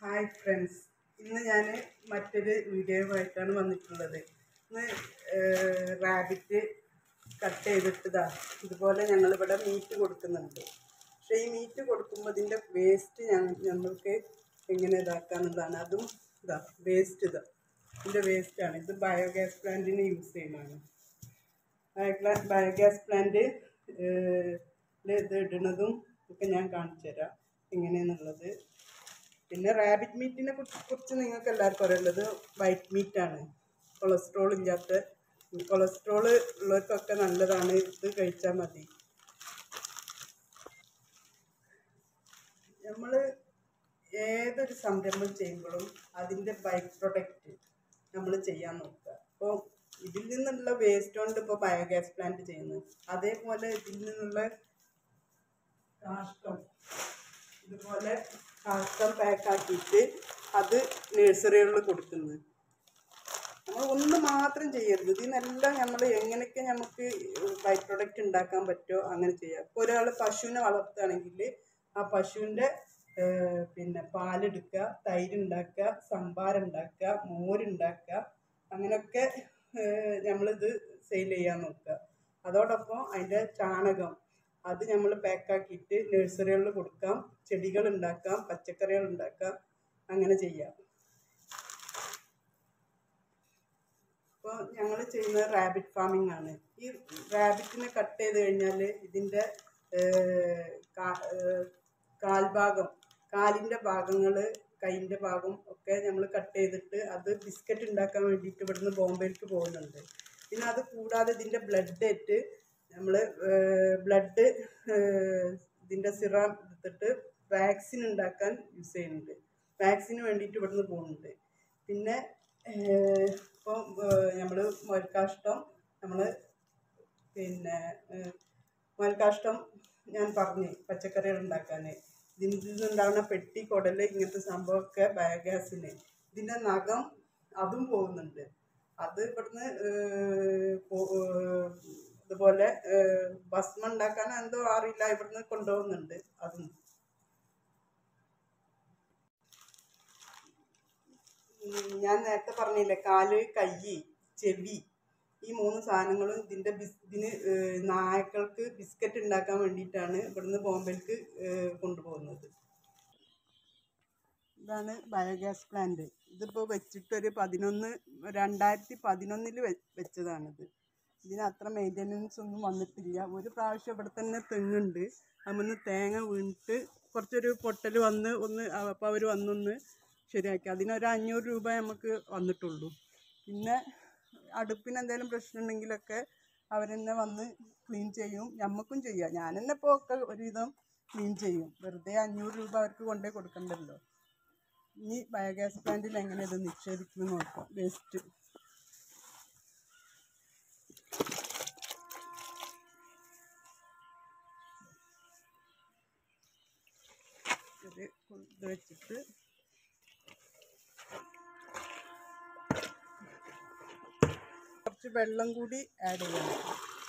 hi friends ഇന്ന് ഞാൻ മറ്റൊരു വീഡിയോയുമായിട്ടാണ് വന്നിട്ടുള്ളത് ഇന്ന് റാബിറ്റ് കട്ട് ചെയ്തിട്ടതാ ഇതുപോലെ ഞങ്ങളിവിടെ മീറ്റ് കൊടുക്കുന്നുണ്ട് പക്ഷേ ഈ മീറ്റ് കൊടുക്കുമ്പോൾ ഇതിൻ്റെ വേസ്റ്റ് ഞങ്ങൾക്ക് എങ്ങനെ ഇതാക്കാന്നുള്ളതാണ് അതും ഇതാ വേസ്റ്റ് ഇതാ ഇതിൻ്റെ വേസ്റ്റാണ് ഇത് ബയോഗ്യാസ് പ്ലാന്റിന് യൂസ് ചെയ്യുന്നതാണ് ബയോഗ്യാ- ബയോഗ്യാസ് പ്ലാന്റ് ഇത് ഇടുന്നതും ഒക്കെ ഞാൻ കാണിച്ചു തരാം എങ്ങനെയാണെന്നുള്ളത് പിന്നെ റാബിറ്റ് മീറ്റിനെ കുറിച്ച് കുറിച്ച് നിങ്ങൾക്ക് എല്ലാവർക്കും അറിയുള്ളത് വൈറ്റ് മീറ്റാണ് കൊളസ്ട്രോൾ ഇല്ലാത്ത കൊളസ്ട്രോൾ ഉള്ളവർക്കൊക്കെ നല്ലതാണ് ഇത് കഴിച്ചാൽ മതി നമ്മൾ ഏതൊരു സംരംഭം ചെയ്യുമ്പോഴും അതിൻ്റെ ബൈ പ്രൊഡക്റ്റ് നമ്മൾ ചെയ്യാൻ നോക്കുക അപ്പോൾ ഇതിൽ നിന്നുള്ള വേസ്റ്റ് കൊണ്ട് ഇപ്പോൾ ബയോഗ്യാസ് പ്ലാന്റ് ചെയ്യുന്നു അതേപോലെ ഇതിൽ നിന്നുള്ള കാഷ്ടം ഇതുപോലെ കാഷ്ടം പാക്കാക്കിയിട്ട് അത് നഴ്സറികളിൽ കൊടുക്കുന്നത് നമ്മൾ ഒന്ന് മാത്രം ചെയ്യരുത് ഇതിനെല്ലാം നമ്മൾ എങ്ങനെയൊക്കെ നമുക്ക് ബൈ പ്രൊഡക്റ്റ് ഉണ്ടാക്കാൻ പറ്റുമോ അങ്ങനെ ചെയ്യാം ഇപ്പോൾ ഒരാൾ പശുവിനെ വളർത്തുകയാണെങ്കിൽ ആ പശുവിൻ്റെ പിന്നെ പാലെടുക്കുക തൈര് ഉണ്ടാക്കുക സംഭാരം ഉണ്ടാക്കുക മോരുണ്ടാക്കുക അങ്ങനെയൊക്കെ നമ്മളിത് സെയിൽ ചെയ്യാൻ നോക്കുക അതോടൊപ്പം അതിൻ്റെ ചാണകം അത് നമ്മൾ പാക്കാക്കിയിട്ട് നഴ്സറികളിൽ കൊടുക്കാം ചെടികൾ ഉണ്ടാക്കാം പച്ചക്കറികൾ ഉണ്ടാക്കാം അങ്ങനെ ചെയ്യാം ഇപ്പോൾ ഞങ്ങൾ ചെയ്യുന്നത് റാബിറ്റ് ഫാമിംഗ് ആണ് ഈ റാബിറ്റിനെ കട്ട് ചെയ്ത് കഴിഞ്ഞാൽ ഇതിൻ്റെ കാൽഭാഗം കാലിൻ്റെ ഭാഗങ്ങൾ കൈയിൻ്റെ ഭാഗം ഒക്കെ നമ്മൾ കട്ട് ചെയ്തിട്ട് അത് ബിസ്ക്കറ്റ് ഉണ്ടാക്കാൻ വേണ്ടിയിട്ട് ഇവിടുന്ന് ബോംബെയിലേക്ക് പോകുന്നുണ്ട് പിന്നെ അത് കൂടാതെ ഇതിൻ്റെ ബ്ലഡ് ആയിട്ട് നമ്മൾ ബ്ലഡ് ഇതിൻ്റെ സിറം എടുത്തിട്ട് വാക്സിൻ ഉണ്ടാക്കാൻ യൂസ് ചെയ്യുന്നുണ്ട് വാക്സിന് വേണ്ടിയിട്ട് ഇവിടുന്ന് പോകുന്നുണ്ട് പിന്നെ ഇപ്പോൾ നമ്മൾ മുയൽക്കാഷ്ടം നമ്മൾ പിന്നെ മുയൽക്കാഷ്ടം ഞാൻ പറഞ്ഞു പച്ചക്കറികൾ ഉണ്ടാക്കാൻ ഇതിൽ നിന്നുണ്ടാകുന്ന പെട്ടി കുടൽ ഇങ്ങനത്തെ സംഭവമൊക്കെ ബയോഗ്യാസിന് ഇതിൻ്റെ നഖം അതും പോകുന്നുണ്ട് അത് ഇവിടുന്ന് ഇതുപോലെ ഭസ്മം ഉണ്ടാക്കാൻ എന്തോ അറിയില്ല ഇവിടുന്ന് കൊണ്ടുപോകുന്നുണ്ട് അതും ഞാൻ നേരത്തെ പറഞ്ഞില്ലേ കാല് കൈ ചെവി ഈ മൂന്ന് സാധനങ്ങളും ഇതിൻ്റെ ബിസ് ഇതിന് നായക്കൾക്ക് ബിസ്ക്കറ്റ് ഉണ്ടാക്കാൻ വേണ്ടിയിട്ടാണ് ഇവിടുന്ന് ബോംബെയിലേക്ക് കൊണ്ടുപോകുന്നത് ഇതാണ് ബയോഗ്യാസ് പ്ലാന്റ് ഇതിപ്പോൾ വെച്ചിട്ടൊരു പതിനൊന്ന് രണ്ടായിരത്തി പതിനൊന്നിൽ വെച്ചതാണിത് ഇതിന് അത്ര മെയിൻ്റനൻസ് ഒന്നും വന്നിട്ടില്ല ഒരു പ്രാവശ്യം ഇവിടെ തന്നെ തെങ്ങുണ്ട് അതിൽ തേങ്ങ വീണിട്ട് കുറച്ചൊരു പൊട്ടൽ വന്ന് ഒന്ന് അപ്പോൾ അവർ വന്നൊന്ന് ശരിയാക്കി അതിനൊരു അഞ്ഞൂറ് രൂപ നമുക്ക് വന്നിട്ടുള്ളൂ പിന്നെ അടുപ്പിന് എന്തെങ്കിലും പ്രശ്നം ഉണ്ടെങ്കിലൊക്കെ അവരെന്നെ വന്ന് ക്ലീൻ ചെയ്യും നമുക്കും ചെയ്യാം ഞാൻ തന്നെ ഇപ്പോൾ ഒക്കെ ഒരുവിധം ക്ലീൻ ചെയ്യും വെറുതെ അഞ്ഞൂറ് രൂപ അവർക്ക് കൊണ്ടേ കൊടുക്കണ്ടല്ലോ ഇനി ബയോഗ്യാസ് പ്ലാന്റിൽ എങ്ങനെ ഇത് നിക്ഷേപിക്കുന്നു നോക്കാം വേസ്റ്റ് ഒരു ഇത് വെച്ചിട്ട് കുറച്ച് വെള്ളം കൂടി ആഡ് ചെയ്യണം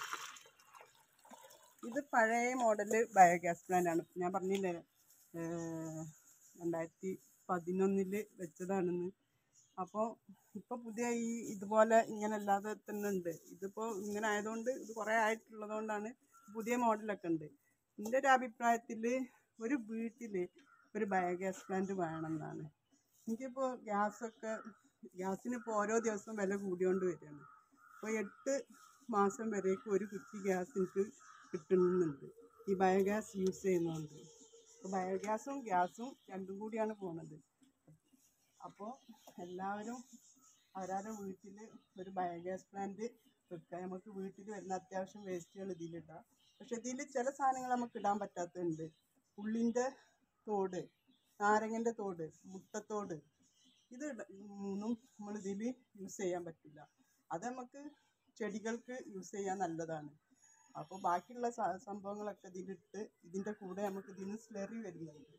ഇത് പഴയ മോഡൽ ബയോഗ്യാസ് പ്ലാന്റ് ആണ് ഞാൻ പറഞ്ഞില്ലേ രണ്ടായിരത്തി പതിനൊന്നിൽ വെച്ചതാണെന്ന് അപ്പോൾ ഇപ്പോൾ പുതിയ ഈ ഇതുപോലെ ഇങ്ങനെ അല്ലാതെ തന്നെ ഉണ്ട് ഇതിപ്പോൾ ഇങ്ങനെ ആയതുകൊണ്ട് ഇത് കുറേ ആയിട്ടുള്ളതുകൊണ്ടാണ് പുതിയ മോഡലൊക്കെ ഉണ്ട് എൻ്റെ ഒരു അഭിപ്രായത്തിൽ ഒരു വീട്ടിൽ ഒരു ബയോഗ്യാസ് പ്ലാന്റ് വേണമെന്നാണ് എനിക്കിപ്പോൾ ഗ്യാസൊക്കെ ഗ്യാസിന് ഇപ്പോൾ ഓരോ ദിവസവും വില കൂടിയോണ്ട് വരികയാണ് അപ്പോൾ എട്ട് മാസം വരേക്കും ഒരു കുറ്റി ഗ്യാസ് എനിക്ക് കിട്ടുന്നുണ്ട് ഈ ബയോഗ്യാസ് യൂസ് ചെയ്യുന്നതുകൊണ്ട് അപ്പോൾ ബയോഗ്യാസും ഗ്യാസും രണ്ടും കൂടിയാണ് പോകുന്നത് അപ്പോൾ എല്ലാവരും അവരവരുടെ വീട്ടിൽ ഒരു ബയോഗ്യാസ് പ്ലാന്റ് വെക്കുക നമുക്ക് വീട്ടിൽ വരുന്ന അത്യാവശ്യം വേസ്റ്റുകൾ ഇതിലിടാം പക്ഷെ ഇതിൽ ചില സാധനങ്ങൾ നമുക്ക് ഇടാൻ പറ്റാത്തതുണ്ട് ഉള്ളിൻ്റെ തോട് നാരങ്ങൻ്റെ തോട് മുട്ടത്തോട് ഇത് മൂന്നും നമ്മൾ ഇതിൽ യൂസ് ചെയ്യാൻ പറ്റില്ല അത് നമുക്ക് ചെടികൾക്ക് യൂസ് ചെയ്യാൻ നല്ലതാണ് അപ്പോൾ ബാക്കിയുള്ള സംഭവങ്ങളൊക്കെ ഇതിലിട്ട് ഇതിൻ്റെ കൂടെ നമുക്ക് ഇതിന് സ്ലെറി വരുന്നുണ്ട്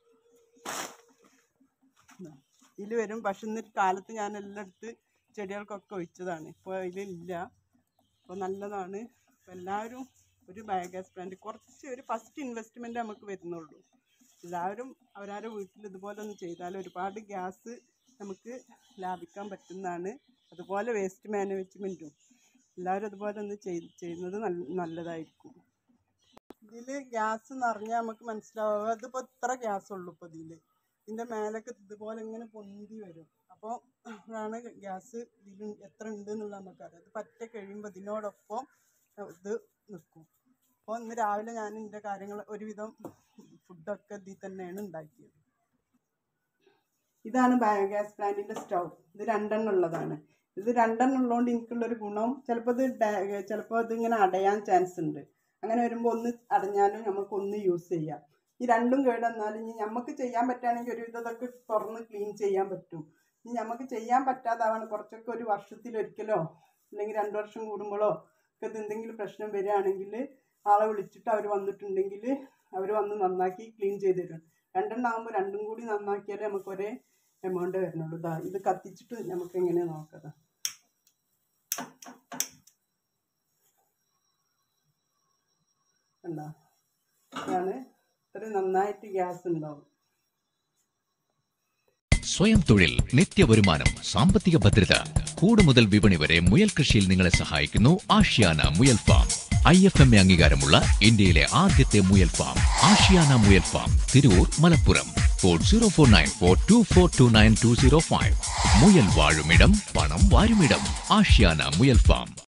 ഇതിൽ വരും പക്ഷെ ഇന്ന് കാലത്ത് ഞാൻ എല്ലാം എടുത്ത് ചെടികൾക്കൊക്കെ ഒഴിച്ചതാണ് ഇപ്പോൾ അതിലില്ല അപ്പോൾ നല്ലതാണ് അപ്പോൾ എല്ലാവരും ഒരു ബയോഗ്യാസ് പ്ലാന്റ് കുറച്ച് ഒരു ഫസ്റ്റ് ഇൻവെസ്റ്റ്മെൻറ്റ് നമുക്ക് വരുന്നുള്ളൂ എല്ലാവരും അവരവരുടെ വീട്ടിൽ ഇതുപോലെ ഒന്ന് ചെയ്താൽ ഒരുപാട് ഗ്യാസ് നമുക്ക് ലാഭിക്കാൻ പറ്റുന്നതാണ് അതുപോലെ വേസ്റ്റ് മാനേജ്മെൻറ്റും എല്ലാവരും അതുപോലെ ഒന്ന് ചെയ് ചെയ്യുന്നത് നല്ല നല്ലതായിരിക്കും ഇതിൽ ഗ്യാസ് നിറഞ്ഞാൽ നമുക്ക് മനസ്സിലാവുക ഇതിപ്പോൾ ഇത്ര ഗ്യാസ് ഉള്ളൂ ഇപ്പോൾ ഇതിൽ ഇതിൻ്റെ മേലൊക്കെ ഇതുപോലെ ഇങ്ങനെ പൊന്തി വരും അപ്പോൾ ആണ് ഗ്യാസ് ഇതിൽ എത്ര ഉണ്ട് എന്നുള്ളത് നമുക്കറിയാം ഇത് പറ്റ കഴിയുമ്പോൾ ഇതിനോടൊപ്പം ഇത് നിൽക്കും അപ്പോൾ ഇന്ന് രാവിലെ ഞാൻ എൻ്റെ കാര്യങ്ങൾ ഒരുവിധം ഫുഡൊക്കെ ഇതിൽ തന്നെയാണ് ഉണ്ടാക്കിയത് ഇതാണ് ബയോഗ്യാസ് പ്ലാന്റിൻ്റെ സ്റ്റൗ ഇത് രണ്ടെണ്ണം ഉള്ളതാണ് ഇത് രണ്ടെണ്ണം ഉള്ളതുകൊണ്ട് എനിക്കുള്ളൊരു ഗുണം ചിലപ്പോൾ ഇത് ഡ- ചിലപ്പോൾ ഇതിങ്ങനെ അടയാൻ ചാൻസ് ഉണ്ട് അങ്ങനെ വരുമ്പോൾ ഒന്ന് അടഞ്ഞാലും നമുക്ക് ഒന്ന് യൂസ് ചെയ്യാം ഈ രണ്ടും കേടെന്നാലും ഇനി നമുക്ക് ചെയ്യാൻ പറ്റുകയാണെങ്കിൽ ഒരു ഇതൊക്കെ തുറന്ന് ക്ലീൻ ചെയ്യാൻ പറ്റും ഇനി നമുക്ക് ചെയ്യാൻ പറ്റാതാവാണ് കുറച്ചൊക്കെ ഒരു വർഷത്തിലൊരിക്കലോ അല്ലെങ്കിൽ രണ്ട് വർഷം കൂടുമ്പോഴോ ഒക്കെ ഇത് എന്തെങ്കിലും പ്രശ്നം വരികയാണെങ്കിൽ ആളെ വിളിച്ചിട്ട് അവർ വന്നിട്ടുണ്ടെങ്കിൽ അവർ വന്ന് നന്നാക്കി ക്ലീൻ ചെയ്ത് തരും രണ്ടെണ്ണം ആകുമ്പോൾ രണ്ടും കൂടി നന്നാക്കിയാലേ നമുക്ക് ഒരേ എമൗണ്ട് വരുന്നുള്ളൂ ഇതാ ഇത് കത്തിച്ചിട്ട് നമുക്ക് എങ്ങനെ നോക്കാം കണ്ടോ ഇതാണ് ഇത്ര നന്നായിട്ട് ഗ്യാസ് ഉണ്ടാവും സ്വയം തൊഴിൽ നിത്യവരുമാനം സാമ്പത്തിക ഭദ്രത കൂട് മുതൽ വിപണി വരെ മുയൽ കൃഷിയിൽ നിങ്ങളെ സഹായിക്കുന്നു ആഷ്യാന മുയൽ farm I F M A അംഗീകാരമുള്ള ഇന്ത്യയിലെ ആദ്യത്തെ മുയൽ ഫാം ആഷ്യാന മുയൽ farm Tirur Malappuram code zero four nine four two four two nine two zero five മുയൽ വാഴുമിടം പണം വാരുമിടം ആഷ്യാന മുയൽ ഫാം